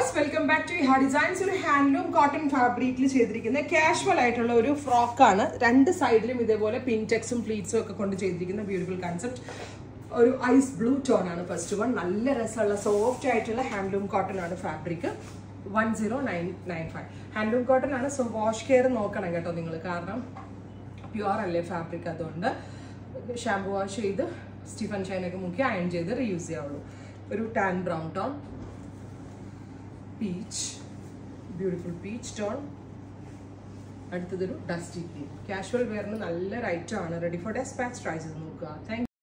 viewers welcome back to ഹാ designs ഒരു handloom cotton ഫാബ്രിക്കിൽ ചെയ്തിരിക്കുന്ന കാഷ്വൽ ആയിട്ടുള്ള ഒരു ഫ്രോക്കാണ് രണ്ട് സൈഡിലും ഇതേപോലെ പിൻടെക്സും പ്ലീറ്റ്സും ഒക്കെ കൊണ്ട് ചെയ്തിരിക്കുന്ന ബ്യൂട്ടിഫുൾ കൺസെപ്റ്റ് ഒരു ഐസ് ബ്ലൂ ടോൺ ആണ് ഫസ്റ്റ് വൺ നല്ല രസമുള്ള സോഫ്റ്റ് ആയിട്ടുള്ള ഹാൻഡ്ലൂം കോട്ടൺ ആണ് fabric one zero nine nine five handloom cotton ആണ് സോ വാഷ് കെയർ നോക്കണം കേട്ടോ നിങ്ങൾ കാരണം പ്യുവർ അല്ലേ ഫാബ്രിക് അതുകൊണ്ട് ഷാമ്പു വാഷ് ചെയ്ത് സ്റ്റീഫൻ ഷൈനൊക്കെ മുക്കി അയൺ ചെയ്ത് റീയൂസ് ചെയ്യാവുള്ളൂ ഒരു tan brown tone peach beautiful peach tone അടുത്തതൊരു ഡസ്റ്റി ഗ്രീൻ കാഷ്വൽ വെയറിന് നല്ലൊരു ഐറ്റം ആണ് റെഡി ഫോർ ഡെസ്പാച്ച് ട്രൈ ചെയ്ത് നോക്കുക താങ്ക്